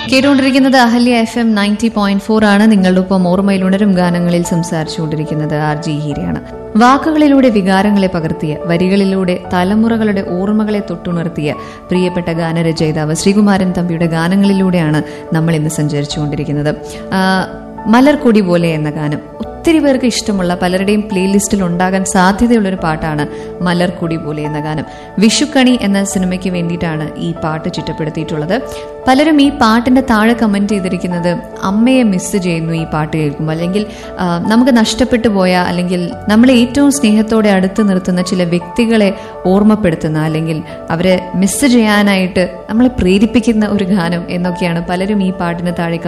കേട്ടുകൊണ്ടിരിക്കുന്നത് Ahalya F M ninety point four ആണ് നിങ്ങളുടെ ഒപ്പം ഓർമ്മയിലുണരും ഗാനങ്ങളിൽ സംസാരിച്ചുകൊണ്ടിരിക്കുന്നത് ആർ ജി ഹീരയാണ് വാക്കുകളിലൂടെ വികാരങ്ങളെ പകർത്തിയ വരികളിലൂടെ തലമുറകളുടെ ഓർമ്മകളെ തൊട്ടുണർത്തിയ പ്രിയപ്പെട്ട ഗാനരചയിതാവ് ശ്രീകുമാരൻ തമ്പിയുടെ ഗാനങ്ങളിലൂടെയാണ് നമ്മൾ ഇന്ന് സഞ്ചരിച്ചുകൊണ്ടിരിക്കുന്നത് ആ, മലർക്കൊടി പോലെ എന്ന ഗാനം ഒത്തിരി പേർക്ക് ഇഷ്ടമുള്ള പലരുടെയും പ്ലേലിസ്റ്റിൽ ഉണ്ടാകാൻ സാധ്യതയുള്ള ഒരു പാട്ടാണ് മലർക്കൊടി പോലെ എന്ന ഗാനം വിഷുക്കണി എന്ന സിനിമയ്ക്ക് വേണ്ടിയിട്ടാണ് ഈ പാട്ട് ചിട്ടപ്പെടുത്തിയിട്ടുള്ളത് പലരും ഈ പാട്ടിന്റെ താഴെ കമന്റ് ചെയ്തിരിക്കുന്നത് അമ്മയെ മിസ് ചെയ്യുന്നു ഈ പാട്ട് കേൾക്കുമ്പോൾ അല്ലെങ്കിൽ ആ, നമുക്ക് നഷ്ടപ്പെട്ടു പോയ അല്ലെങ്കിൽ നമ്മളെ ഏറ്റവും സ്നേഹത്തോടെ അടുത്ത് നിർത്തുന്ന ചില വ്യക്തികളെ ഓർമ്മപ്പെടുത്തുന്ന അല്ലെങ്കിൽ അവരെ മിസ് ചെയ്യാനായിട്ട് നമ്മളെ പ്രേരിപ്പിക്കുന്ന ഒരു ഗാനം എന്നൊക്കെയാണ് പലരും ഈ പാട്ടിന് താഴെ